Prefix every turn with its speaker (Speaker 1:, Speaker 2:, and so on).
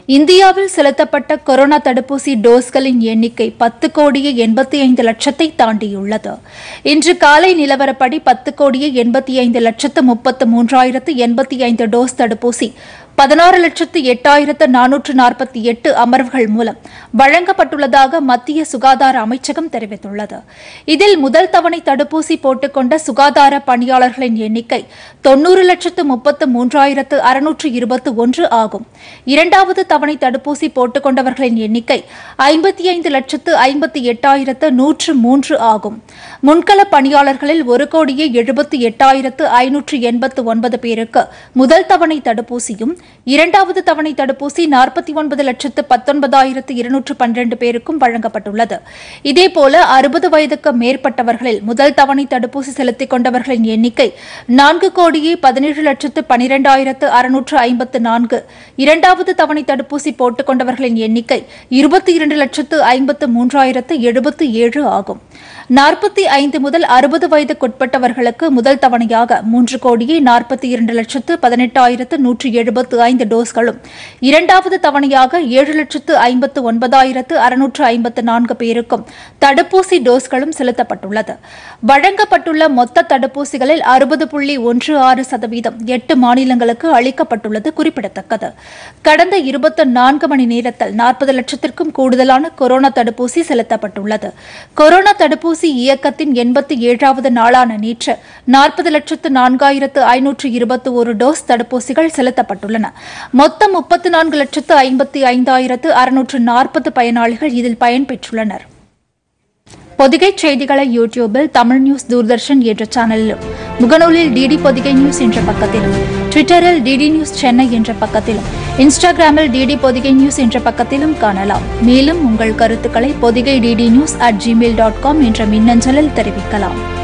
Speaker 1: இந்தியாவில் செலுத்தப்பட்ட கொரோனா தடுப்பூசி டோஸ்களின் எண்ணிக்கை பத்து கோடியே எண்பத்தி ஐந்து லட்சத்தை தாண்டியுள்ளது இன்று காலை நிலவரப்படி பத்து கோடியே எண்பத்தி ஐந்து லட்சத்து முப்பத்து மூன்றாயிரத்து எண்பத்தி ஐந்து டோஸ் தடுப்பூசி பதினாறு லட்சத்து எட்டாயிரத்து நானூற்று நாற்பத்தி எட்டு அமர்வுகள் மூலம் வழங்கப்பட்டுள்ளதாக மத்திய சுகாதார அமைச்சகம் தெரிவித்துள்ளது இதில் முதல் தவணை தடுப்பூசி போட்டுக்கொண்ட சுகாதார பணியாளர்களின் எண்ணிக்கை தொன்னூறு லட்சத்து முப்பத்து மூன்றாயிரத்து அறுநூற்று இருபத்து ஒன்று ஆகும் இரண்டாவது தவணை தடுப்பூசி போட்டுக்கொண்டவர்களின் எண்ணிக்கை ஐம்பத்தி ஐந்து லட்சத்து ஐம்பத்தி எட்டாயிரத்து நூற்று மூன்று ஆகும் முன்கள பணியாளர்களில் ஒரு கோடியே எழுபத்தி எட்டாயிரத்து ஐநூற்று எண்பத்து ஒன்பது பேருக்கு முதல் தவணை தடுப்பூசியும் இரண்டாவது தவணை தடுப்பூசி நாற்பத்தி ஒன்பது லட்சத்து பத்தொன்பதாயிரத்து இருநூற்று பன்னிரண்டு பேருக்கும் வழங்கப்பட்டுள்ளது இதேபோல அறுபது வயதுக்கு மேற்பட்டவர்களில் முதல் தவணை தடுப்பூசி செலுத்திக் கொண்டவர்களின் எண்ணிக்கை நான்கு கோடியே பதினேழு லட்சத்து பனிரெண்டாயிரத்து அறுநூற்று ஐம்பத்து நான்கு இரண்டாவது தவணை தடுப்பூசி போட்டுக் கொண்டவர்களின் எண்ணிக்கை இருபத்தி இரண்டு லட்சத்து ஐம்பத்து மூன்றாயிரத்து எழுபத்து ஏழு ஆகும் நாற்பத்தி ஐந்து முதல் அறுபது வயதுக்குட்பட்டவர்களுக்கு முதல் தவணையாக மூன்று கோடியே நாற்பத்தி இரண்டு லட்சத்து பதினெட்டாயிரத்து நூற்றி எழுபத்து ஐந்து டோஸ்களும் இரண்டாவது தவணையாக ஏழு லட்சத்து ஐம்பத்து ஒன்பதாயிரத்து அறுநூற்று ஐம்பத்து நான்கு பேருக்கும் தடுப்பூசி டோஸ்களும் செலுத்தப்பட்டுள்ளது வழங்கப்பட்டுள்ள மொத்த தடுப்பூசிகளில் அறுபது புள்ளி ஒன்று ஆறு சதவீதம் எட்டு மாநிலங்களுக்கு அளிக்கப்பட்டுள்ளது குறிப்பிடத்தக்கது கடந்த இருபத்தி நான்கு மணி நேரத்தில் நாற்பது லட்சத்திற்கும் கூடுதலான கொரோனா தடுப்பூசி செலுத்தப்பட்டுள்ளது கொரோனா தடுப்பூசி இயக்கத்தின் எண்பத்தி ஏழாவது நாளான நேற்று நாற்பது லட்சத்து நான்காயிரத்து ஐநூற்று இருபத்தி ஒரு டோஸ் தடுப்பூசிகள் செலுத்தப்பட்டுள்ளன மொத்தம் முப்பத்து நான்கு லட்சத்து ஐம்பத்தி ஐந்தாயிரத்து அறுநூற்று நாற்பது பயனாளிகள் இதில் பயன்பெற்றுள்ளனர் பொதிகை செய்திகளை யூடியூபில் தமிழ் நியூஸ் தூர்தர்ஷன் என்ற சேனலிலும் முகநூலில் டிடி பொதிகை நியூஸ் என்ற பக்கத்திலும் ட்விட்டரில் டிடி நியூஸ் சென்னை என்ற பக்கத்திலும் இன்ஸ்டாகிராமில் டிடி பொதிகை நியூஸ் என்ற பக்கத்திலும் காணலாம் மேலும் உங்கள் கருத்துக்களை Podhigai DD news at Gmail dot com என்ற மின்னஞ்சலில் தெரிவிக்கலாம்